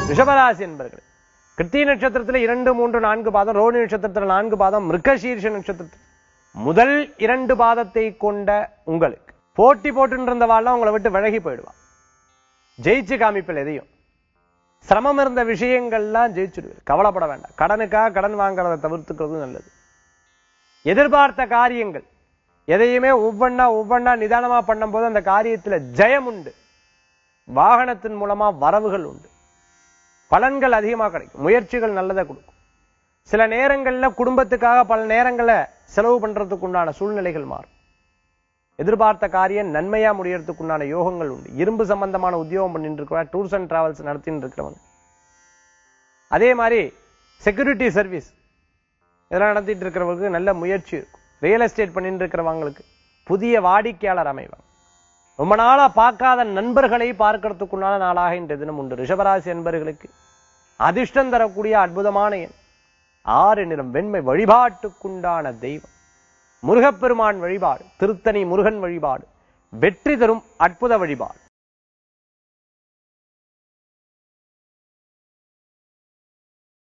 ரிஷபராசி என்பர்கள் கிருத்திய நட்சத்திரத்துல இரண்டு மூன்று நான்கு பாதம் ரோஹிணி நட்சத்திரத்துல நான்கு பாதம் மிருகசீர்ஷ நட்சத்திரத்தில் முதல் இரண்டு பாதத்தை கொண்ட உங்களுக்கு போட்டி போட்டு இருந்தவாள்லாம் உங்களை விட்டு விலகி போயிடுவா ஜெயிச்சு காமிப்பில் எதையும் சிரமம் இருந்த விஷயங்கள்லாம் ஜெயிச்சுடுவீர் கவலைப்பட வேண்டாம் கடனுக்காக கடன் வாங்குறதை தவிர்த்துக்கிறது நல்லது எதிர்பார்த்த காரியங்கள் எதையுமே ஒவ்வொன்னா ஒவ்வொன்னா நிதானமா பண்ணும்போது அந்த காரியத்துல ஜெயம் உண்டு வாகனத்தின் மூலமா வரவுகள் உண்டு பலன்கள் அதிகமா கிடைக்கும் முயற்சிகள் நல்லதை கொடுக்கும் சில நேரங்கள்ல குடும்பத்துக்காக பல நேரங்கள்ல செலவு பண்றதுக்கு உண்டான சூழ்நிலைகள் மாறும் எதிர்பார்த்த காரியம் நன்மையா முடியறதுக்கு உண்டான யோகங்கள் உண்டு இரும்பு சம்பந்தமான உத்தியோகம் பண்ணிட்டு இருக்கிறவங்க டூர்ஸ் அண்ட் டிராவல்ஸ் நடத்திட்டு இருக்கிறவங்க அதே மாதிரி செக்யூரிட்டி சர்வீஸ் இதெல்லாம் நடத்திட்டு இருக்கிறவங்களுக்கு நல்ல முயற்சி இருக்கும் ரியல் எஸ்டேட் பண்ணிட்டு இருக்கிறவங்களுக்கு புதிய வாடிக்கையாளர் அமைவாங்க ரொம்ப நாளா பார்க்காத நண்பர்களை பார்க்கறதுக்குண்டான நாளாக இன்றைய தினம் உண்டு ரிஷபராசி என்பர்களுக்கு அதிர்ஷ்டம் தரக்கூடிய அற்புதமான எண் ஆறு நிறம் வெண்மை வழிபாட்டுக்குண்டான தெய்வம் முருகப்பெருமான் வழிபாடு திருத்தணி முருகன் வழிபாடு வெற்றி தரும் அற்புத வழிபாடு